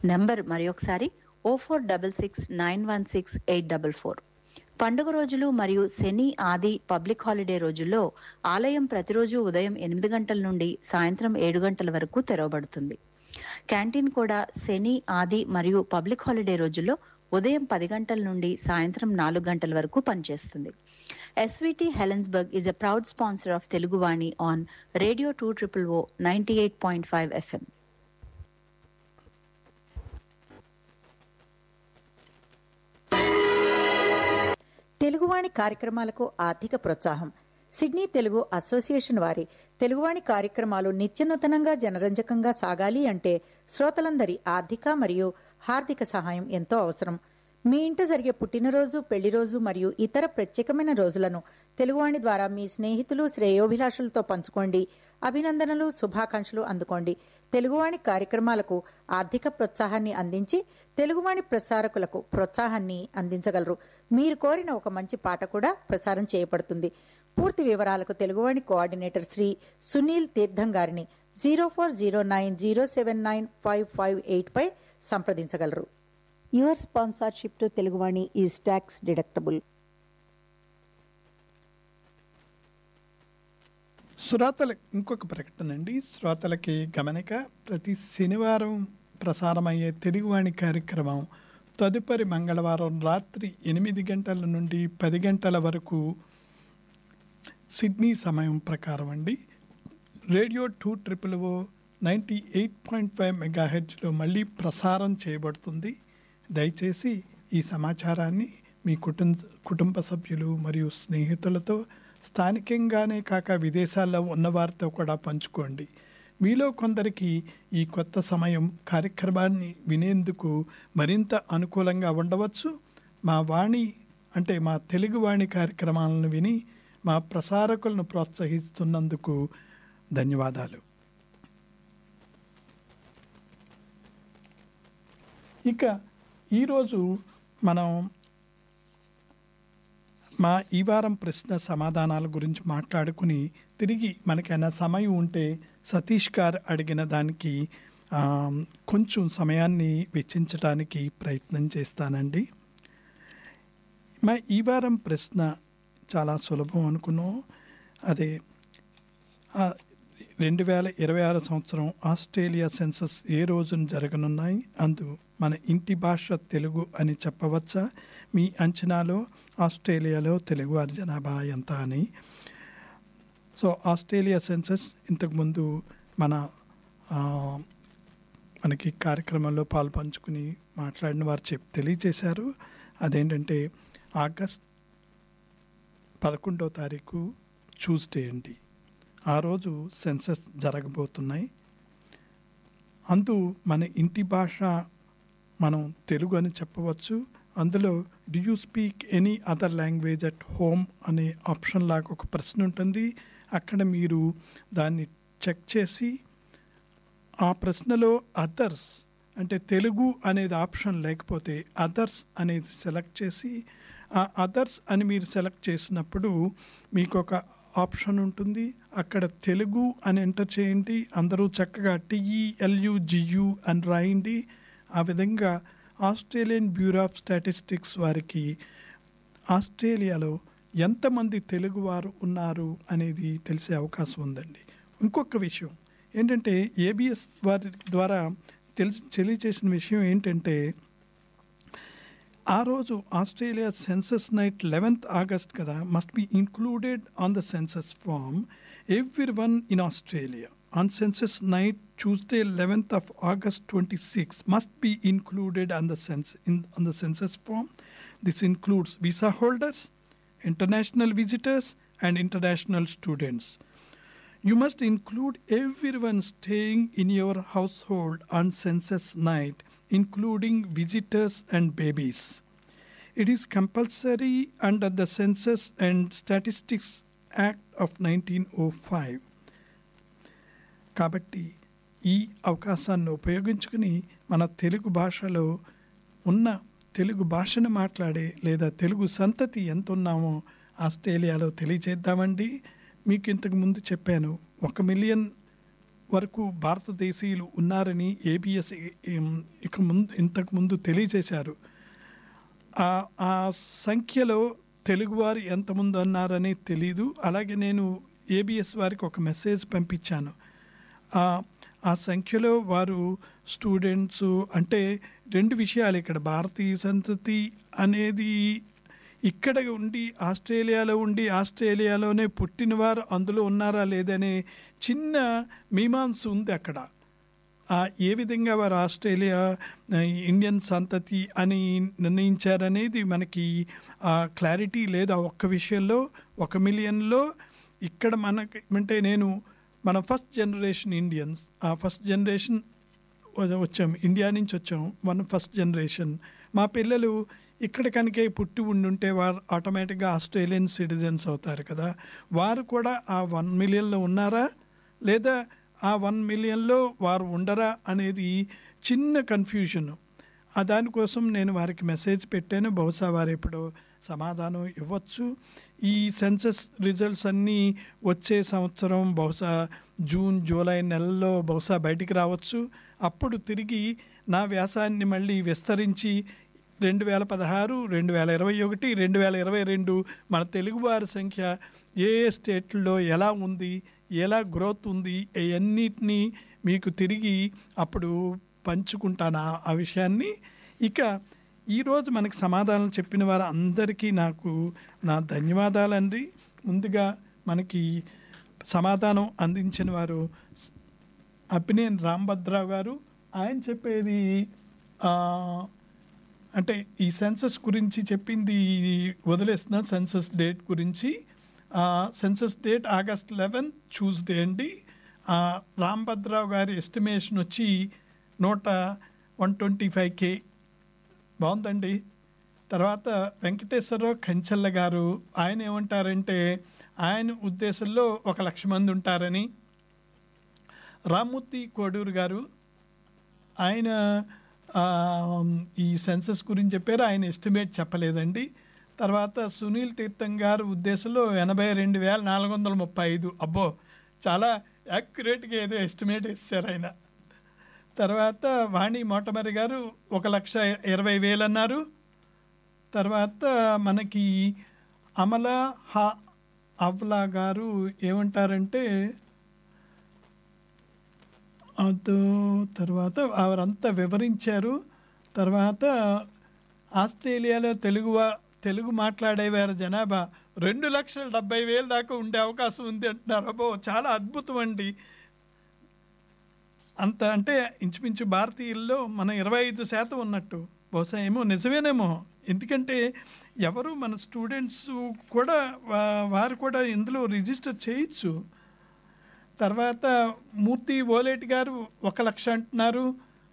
Number మరి ఒకసారి O four double six nine one six eight double four పండుగ రోజులు మరియు శని ఆది పబ్లిక్ హాలిడే రోజుల్లో ఆలయం ప్రతిరోజు ఉదయం ఎనిమిది గంటల నుండి సాయంత్రం ఏడు గంటల వరకు తెరవబడుతుంది క్యాంటీన్ కూడా శని ఆది మరియు పబ్లిక్ హాలిడే రోజుల్లో ఉదయం పది గంటల నుండి సాయంత్రం నాలుగు గంటల వరకు పనిచేస్తుంది SVT Helensburgh is a proud sponsor of Teluguvani on radio two triple O ninety eight point five FM Teluguvani కార్యక్రమాలకు ఆర్థిక ప్రోత్సాహం సిడ్నీ తెలుగు అసోసియేషన్ వారి తెలుగువాణి కార్యక్రమాలు నిత్యనూతనంగా జనరంజకంగా సాగాలి అంటే శ్రోతలందరి ఆర్థిక మరియు హార్దిక సహాయం ఎంతో అవసరం మీ ఇంట జరిగే పుట్టినరోజు పెళ్లిరోజు మరియు ఇతర ప్రత్యేకమైన రోజులను తెలుగువాణి ద్వారా మీ స్నేహితులు శ్రేయోభిలాషులతో పంచుకోండి అభినందనలు శుభాకాంక్షలు అందుకోండి తెలుగువాణి కార్యక్రమాలకు ఆర్థిక ప్రోత్సాహాన్ని అందించి తెలుగువాణి ప్రసారకులకు ప్రోత్సాహాన్ని అందించగలరు మీరు కోరిన ఒక మంచి పాట కూడా ప్రసారం చేయబడుతుంది పూర్తి వివరాలకు తెలుగువాణి కోఆర్డినేటర్ శ్రీ సునీల్ తీర్థం గారిని zero four zero nine zero seven nine five five eight పై సంప్రదించగలరు your sponsorship to Teluguvani is tax deductible శ్రోతల ఇంకొక ప్రకటన అండి శ్రోతలకి గమనిక ప్రతి శనివారం ప్రసారమయ్యే తెలుగువాణి కార్యక్రమం తదుపరి మంగళవారం రాత్రి ఎనిమిది గంటల నుండి పది గంటల వరకు సిడ్నీ సమయం ప్రకారం అండి radio two triple O ninety eight point five మెగాహెడ్జ్లో మళ్ళీ ప్రసారం చేయబడుతుంది దయచేసి ఈ సమాచారాన్ని మీ కుటుంబ కుటుంబ సభ్యులు మరియు స్నేహితులతో స్థానికంగానే కాక విదేశాల్లో ఉన్నవారితో కూడా పంచుకోండి మీలో కొందరికి ఈ కొత్త సమయం కార్యక్రమాన్ని వినేందుకు మరింత అనుకూలంగా ఉండవచ్చు మా వాణి అంటే మా తెలుగు వాణి కార్యక్రమాలను విని మా ప్రసారకులను ప్రోత్సహిస్తున్నందుకు ధన్యవాదాలు ఇక ఈరోజు మనం మా ఈ వారం ప్రశ్న సమాధానాల గురించి మాట్లాడుకుని తిరిగి మనకైనా సమయం ఉంటే సతీష్ గారు అడిగిన దానికి ఆ, కొంచెం సమయాన్ని వెచ్చించడానికి ప్రయత్నం చేస్తానండి మా ఈ వారం ప్రశ్న చాలా సులభం అనుకున్నాం అదే ఆ, రెండు వేల ఇరవై ఆరు సంవత్సరం ఆస్ట్రేలియా సెన్సస్ ఏ రోజున జరగనున్నాయి అందు మన ఇంటి భాష తెలుగు అని చెప్పవచ్చా మీ అంచనాలో ఆస్ట్రేలియాలో తెలుగువారి జనాభా ఎంత అని సో ఆస్ట్రేలియా సెన్సస్ ఇంతకుముందు మన ఆ, మనకి కార్యక్రమంలో పాల్పంచుకుని మాట్లాడిన వారు చెప్ తెలియచేశారు అదేంటంటే ఆగస్ట్ పదకొండో తారీఖు ట్యూస్డే అండి ఆ రోజు సెన్సస్ జరగబోతున్నాయి అందు మన ఇంటి భాష మనం తెలుగు అని చెప్పవచ్చు అందులో do you speak any other language at home అనే ఆప్షన్ లాగా ఒక ప్రశ్న ఉంటుంది అక్కడ మీరు దాన్ని చెక్ చేసి ఆ ప్రశ్నలో అదర్స్ అంటే తెలుగు అనేది ఆప్షన్ లేకపోతే అదర్స్ అనేది సెలెక్ట్ చేసి ఆ అదర్స్ అని మీరు సెలెక్ట్ చేసినప్పుడు మీకు ఒక ఆప్షన్ ఉంటుంది అక్కడ తెలుగు అని ఎంటర్ చేయండి అందరూ చక్కగా టిఈఎల్యుజియు అని రాయండి ఆ విధంగా ఆస్ట్రేలియన్ బ్యూరో ఆఫ్ స్టాటిస్టిక్స్ వారికి ఆస్ట్రేలియాలో ఎంతమంది తెలుగువారు ఉన్నారు అనేది తెలిసే అవకాశం ఉందండి ఇంకొక విషయం ఏంటంటే ఏబిఎస్ వారి ద్వారా తెలిసి తెలియచేసిన విషయం ఏంటంటే ఆ రోజు Australia census night eleventh August కదా must be included on the census form every one in Australia on census night Tuesday eleventh of August twenty six must be included on the sense in on the census form this includes visa holders international visitors and international students You must include everyone staying in your household on census night, including visitors and babies. It is compulsory under the Census and Statistics Act of 1905. కాబట్టి ఈ అవకాశాన్ని ఉపయోగించుకుని మన తెలుగు భాషలో ఉన్న తెలుగు భాషను మాట్లాడే లేదా తెలుగు సంతతి ఎంత ఉన్నామో ఆస్ట్రేలియాలో తెలియజేద్దామండి మీకు ఇంతకు ముందు చెప్పాను ఒక మిలియన్ వరకు భారతదేశీయులు ఉన్నారని ఏబిఎస్ ఇక ముందు ఇంతకు ముందు తెలియజేశారు ఆ ఆ సంఖ్యలో తెలుగువారు ఎంతమంది అన్నారని తెలీదు అలాగే నేను ఏబిఎస్ వారికి ఒక మెసేజ్ పంపించాను ఆ ఆ సంఖ్యలో వారు స్టూడెంట్స్ అంటే రెండు విషయాలు ఇక్కడ భారతీయ సంతతి అనేది ఇక్కడ ఉండి ఆస్ట్రేలియాలో ఉండి ఆస్ట్రేలియాలోనే పుట్టినవారు అందులో ఉన్నారా లేదనే చిన్న మీమాంస ఉంది అక్కడ ఆ ఏ విధంగా వారు ఆస్ట్రేలియా ఆ, ఇండియన్ సంతతి అని నిర్ణయించారనేది మనకి ఆ క్లారిటీ లేదు ఆ ఒక్క విషయంలో ఒక మిలియన్లో ఇక్కడ మనకి అంటే నేను మన ఫస్ట్ జనరేషన్ ఇండియన్స్ ఆ ఫస్ట్ జనరేషన్ వచ్చాం ఇండియా నుంచి వచ్చాం మన ఫస్ట్ జనరేషన్ మా పిల్లలు ఇక్కడ కనుక పుట్టి ఉండుంటే వారు ఆటోమేటిక్గా ఆస్ట్రేలియన్ సిటిజన్స్ అవుతారు కదా వారు కూడా ఆ వన్ మిలియన్లో ఉన్నారా లేదా ఆ వన్ మిలియన్లో వారు ఉండరా అనేది చిన్న కన్ఫ్యూజన్ ఆ దానికోసం నేను వారికి మెసేజ్ పెట్టాను బహుశా వారు ఇప్పుడు సమాధానం ఇవ్వచ్చు ఈ సెన్సస్ రిజల్ట్స్ అన్నీ వచ్చే సంవత్సరం బహుశా జూన్ జూలై నెలలో బహుశా బయటికి రావచ్చు అప్పుడు తిరిగి నా వ్యాసాన్ని మళ్ళీ విస్తరించి రెండు వేల పదహారు రెండు వేల ఇరవై ఒకటి రెండు వేల ఇరవై రెండు మన తెలుగువారి సంఖ్య ఏ ఏ స్టేట్లలో ఎలా ఉంది ఎలా గ్రోత్ ఉంది ఇవన్నిటినీ మీకు తిరిగి అప్పుడు పంచుకుంటాను ఆ- ఆ విషయాన్ని ఇక ఈరోజు మనకి సమాధానం చెప్పిన వారు అందరికీ నాకు నా ధన్యవాదాలండి ముందుగా మనకి సమాధానం అందించిన వారు అప్పినేని రాంభద్రరావు గారు ఆయన చెప్పేది ఆ, అంటే ఈ సెన్సస్ గురించి చెప్పింది వదిలేస్తున్న సెన్సస్ డేట్ గురించి census date August eleven Tuesday అండి ఆ, రాంభద్రరావు గారి ఎస్టిమేషన్ వచ్చి నూట వన్ ట్వంటీ ఫైవ్ కే బాగుందండి తర్వాత వెంకటేశ్వరరావు కంచెల్ల గారు ఆయన ఏమంటారంటే ఆయన ఉద్దేశంలో ఒక లక్ష మంది ఉంటారని రామ్మూర్తి కోడూరు గారు ఆయన ఆ, ఈ సెన్సస్ గురించి చెప్పారు ఆయన ఎస్టిమేట్ చెప్పలేదండి తర్వాత సునీల్ తీర్థం గారు ఉద్దేశంలో ఎనభై రెండు వేల నాలుగు వందల ముప్పై ఐదు అబ్బో చాలా యాక్యురేట్గా ఏదో ఎస్టిమేట్ ఇచ్చారు ఆయన తర్వాత వాణి మోటమరి గారు ఒక లక్ష ఇరవై వేలు అన్నారు తర్వాత మనకి అమల హా అవ్లా గారు ఏమంటారంటే అదో తర్వాత వారంతా వివరించారు తర్వాత ఆస్ట్రేలియాలో తెలుగు వా- తెలుగు మాట్లాడేవారి జనాభా రెండు లక్షల డెబ్బై వేలు దాకా ఉండే అవకాశం ఉంది అంటున్నారు అబ్బో చాలా అద్భుతం అండి అంత అంటే ఇంచుమించు భారతీయుల్లో మన ఇరవై ఐదు శాతం ఉన్నట్టు బహుశా ఏమో నిజమేనేమో ఎందుకంటే ఎవరు మన స్టూడెంట్స్ కూడా వా- వారు కూడా ఇందులో రిజిస్టర్ చేయొచ్చు తర్వాత మూర్తి ఓలేటి గారు ఒక లక్ష అంటున్నారు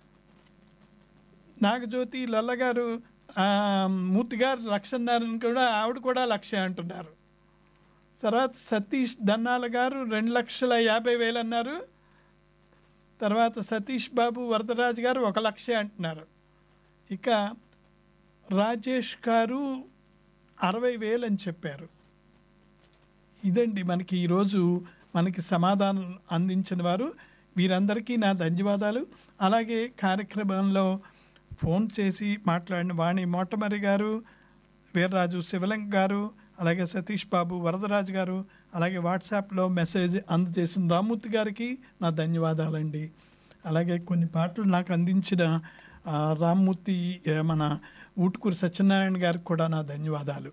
నాగజ్యోతి లల్ల గారు ఆ, మూర్తి గారు లక్ష అన్నారని కూడా ఆవిడ కూడా లక్ష అంటున్నారు తర్వాత సతీష్ దన్నాల గారు రెండు లక్షల యాభై వేలు అన్నారు తర్వాత సతీష్ బాబు వరదరాజు గారు ఒక లక్ష అంటున్నారు ఇక రాజేష్ గారు అరవై వేలు అని చెప్పారు ఇదండి మనకి ఈరోజు మనకి సమాధానం అందించిన వారు వీరందరికీ నా ధన్యవాదాలు అలాగే కార్యక్రమంలో ఫోన్ చేసి మాట్లాడిన వాణి మోటమరి గారు వీర్రాజు శివలింగ్ గారు అలాగే సతీష్ బాబు వరదరాజు గారు అలాగే వాట్సాప్లో మెసేజ్ అందజేసిన రామూర్తి గారికి నా ధన్యవాదాలండి అలాగే కొన్ని పాటలు నాకు అందించిన ఆ, రామ్మూర్తి ఏ, మన ఊటుకూరు సత్యనారాయణ గారికి కూడా నా ధన్యవాదాలు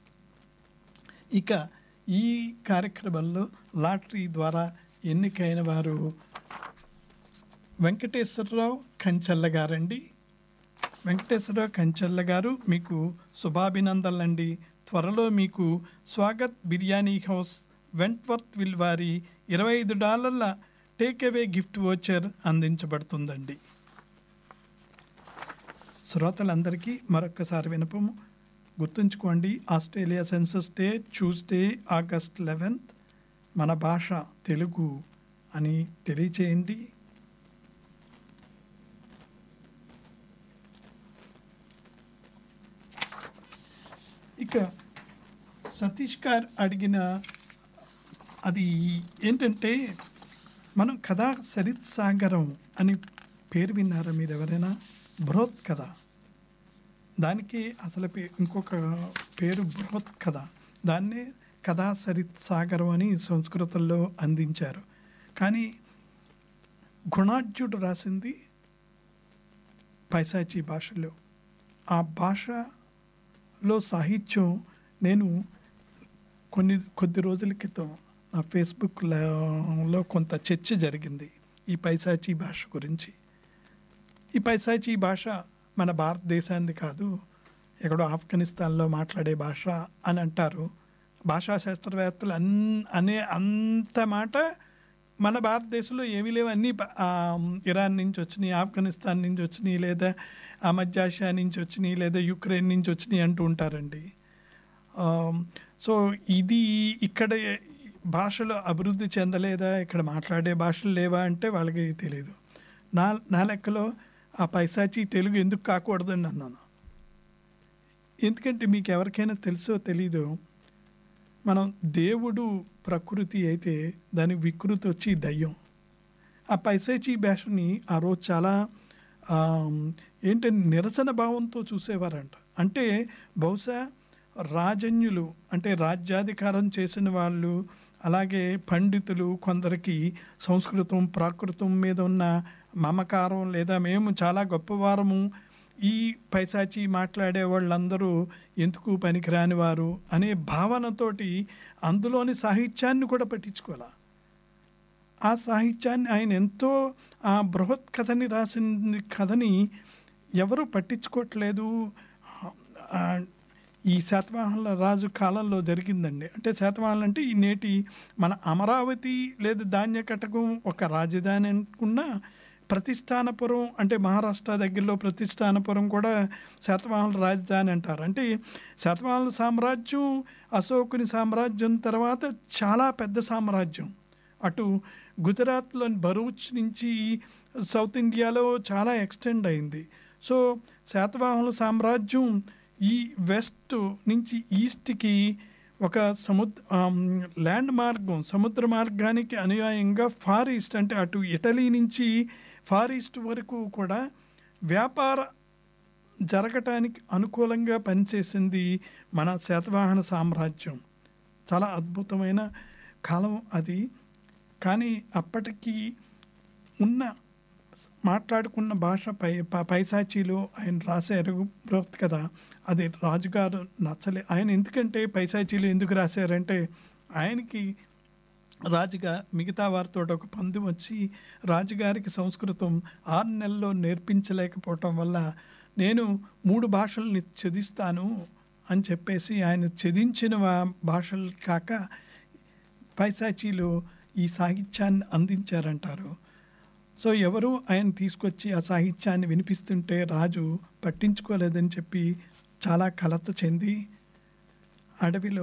ఇక ఈ కార్యక్రమంలో లాటరీ ద్వారా ఎన్నికైన వారు వెంకటేశ్వరరావు కంచెల్ల గారండి వెంకటేశ్వరరావు కంచెల్ల గారు మీకు శుభాభినందనలండి త్వరలో మీకు Swagat biryani house Wentworthville వారి ఇరవై ఐదు డాలర్ల టేక్ అవే గిఫ్ట్ వోచర్ అందించబడుతుందండి శ్రోతలందరికీ మరొక్కసారి వినపము గుర్తుంచుకోండి Australia census day Tuesday August eleventh మన భాష తెలుగు అని తెలియచేయండి ఇక సతీష్ గారు అడిగిన అది ఏంటంటే మనం కథా సరిత్ సాగరం అని పేరు విన్నారా మీరు ఎవరైనా బృహత్ కథ దానికి అసలు పే- ఇంకొక పేరు బృహత్ కథ దాన్నే కథా సరిత్ సాగరం అని సంస్కృతంలో అందించారు కానీ గుణాఢ్యుడు రాసింది పైశాచీ భాషలో ఆ భాషలో సాహిత్యం నేను కొన్ని కొద్ది రోజుల క్రితం నా ఫేస్బుక్లో కొంత చర్చ జరిగింది ఈ పైశాచీ భాష గురించి ఈ పైశాచీ భాష మన భారతదేశాన్ని కాదు ఎక్కడో ఆఫ్ఘనిస్తాన్లో మాట్లాడే భాష అని అంటారు భాషా శాస్త్రవేత్తలు అన్ అనే అంత మాట మన భారతదేశంలో ఏమీ లేవు అన్నీ ప- ఆ, ఇరాన్ నుంచి వచ్చినాయి ఆఫ్ఘనిస్తాన్ నుంచి వచ్చినాయి లేదా ఆ మధ్య ఆసియా నుంచి వచ్చినాయి లేదా యుక్రెయిన్ నుంచి వచ్చినాయి అంటూ ఉంటారండి ఆమ్, సో ఇది ఇక్కడ భాషలు అభివృద్ధి చెందలేదా ఇక్కడ మాట్లాడే భాషలు లేవా అంటే వాళ్ళకి తెలియదు నా నా లెక్కలో ఆ పైసాచి తెలుగు ఎందుకు కాకూడదని అన్నాను ఎందుకంటే మీకు ఎవరికైనా తెలుసో తెలీదో మనం దేవుడు ప్రకృతి అయితే దాని వికృతి వచ్చి దయ్యం ఆ పైసాచి భాషని ఆ రోజు చాలా ఆమ్, ఏంటంటే నిరసన భావంతో చూసేవారంట అంటే బహుశా రాజన్యులు అంటే రాజ్యాధికారం చేసిన వాళ్ళు అలాగే పండితులు కొందరికి సంస్కృతం ప్రాకృతం మీద ఉన్న మమకారం లేదా మేము చాలా గొప్పవారము ఈ పైసాచి మాట్లాడే వాళ్ళందరూ ఎందుకు పనికిరాని వారు అనే భావనతోటి అందులోని సాహిత్యాన్ని కూడా పట్టించుకోవాలి ఆ సాహిత్యాన్ని ఆయన ఎంతో ఆ బృహత్ కథని రాసిన కథని ఎవరు పట్టించుకోవట్లేదు ఆ, ఈ శాతవాహనుల రాజు కాలంలో జరిగిందండి అంటే శాతవాహనులు అంటే ఈ నేటి మన అమరావతి లేదా ధాన్య కటకం ఒక రాజధాని అనుకున్న ప్రతిష్టానపురం అంటే మహారాష్ట్ర దగ్గరలో ప్రతిష్టానపురం కూడా శాతవాహనుల రాజధాని అంటారు అంటే శాతవాహనుల సామ్రాజ్యం అశోకుని సామ్రాజ్యం తర్వాత చాలా పెద్ద సామ్రాజ్యం అటు గుజరాత్లోని భరూచ్ నుంచి సౌత్ ఇండియాలో చాలా ఎక్స్టెండ్ అయింది సో శాతవాహనుల సామ్రాజ్యం ఈ వెస్ట్ నుంచి ఈస్ట్కి ఒక సముద్ర ల్యాండ్ మార్గం సముద్ర మార్గానికి అనుయాయంగా ఫార్ ఈస్ట్ అంటే అటు ఇటలీ నుంచి ఫార్ ఈస్ట్ వరకు కూడా వ్యాపార జరగటానికి అనుకూలంగా పనిచేసింది మన శాతవాహన సామ్రాజ్యం చాలా అద్భుతమైన కాలం అది కానీ అప్పటికి ఉన్న మాట్లాడుకున్న భాష పై ప- పైశాచీలో ఆయన రాశారు బృహత్ కదా అది రాజుగారు నచ్చలే ఆయన ఎందుకంటే పైశాచీలో ఎందుకు రాశారంటే ఆయనకి రాజుగా మిగతా వారితో ఒక పందెం వచ్చి రాజుగారికి సంస్కృతం ఆరు నెలల్లో నేర్పించలేకపోవటం వల్ల నేను మూడు భాషల్ని చదిస్తాను అని చెప్పేసి ఆయన చదించిన వా- భాషలు కాక పైశాచీలో ఈ సాహిత్యాన్ని అందించారంటారు సో ఎవరు ఆయన తీసుకొచ్చి ఆ సాహిత్యాన్ని వినిపిస్తుంటే రాజు పట్టించుకోలేదని చెప్పి చాలా కలత చెంది అడవిలో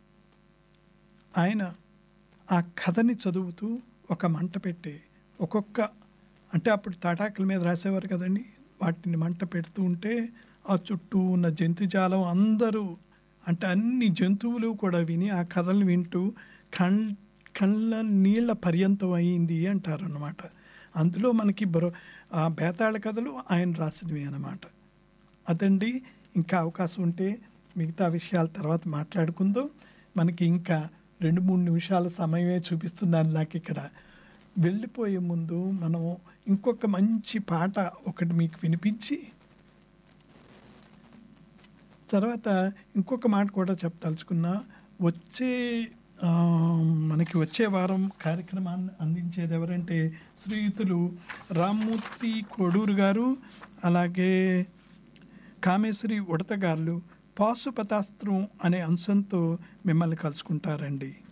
ఆయన ఆ కథని చదువుతూ ఒక మంట పెట్టి ఒక్కొక్క అంటే అప్పుడు తాటాకుల మీద రాసేవారు కదండి వాటిని మంట పెడుతూ ఉంటే ఆ చుట్టూ ఉన్న జంతుజాలం అందరూ అంటే అన్ని జంతువులు కూడా విని ఆ కథలు వింటూ కళ్ కళ్ళ నీళ్ళ పర్యంతం అయింది అంటారు అన్నమాట అందులో మనకి బరో ఆ బేతాళ కథలు ఆయన రాసినవి అన్నమాట అదండి ఇంకా అవకాశం ఉంటే మిగతా విషయాల తర్వాత మాట్లాడుకుందాం మనకి ఇంకా రెండు మూడు నిమిషాల సమయమే చూపిస్తున్నారు నాకు ఇక్కడ వెళ్ళిపోయే ముందు మనం ఇంకొక మంచి పాట ఒకటి మీకు వినిపించి తర్వాత ఇంకొక మాట కూడా చెప్పదలుచుకున్నా వచ్చే ఆ, మనకి వచ్చే వారం కార్యక్రమాన్ని అందించేది ఎవరంటే శ్రీయుతులు రామ్మూర్తి కోడూరు గారు అలాగే కామేశ్వరి ఉడత గారు పాశుపతాస్త్రం అనే అంశంతో మిమ్మల్ని కలుసుకుంటారండి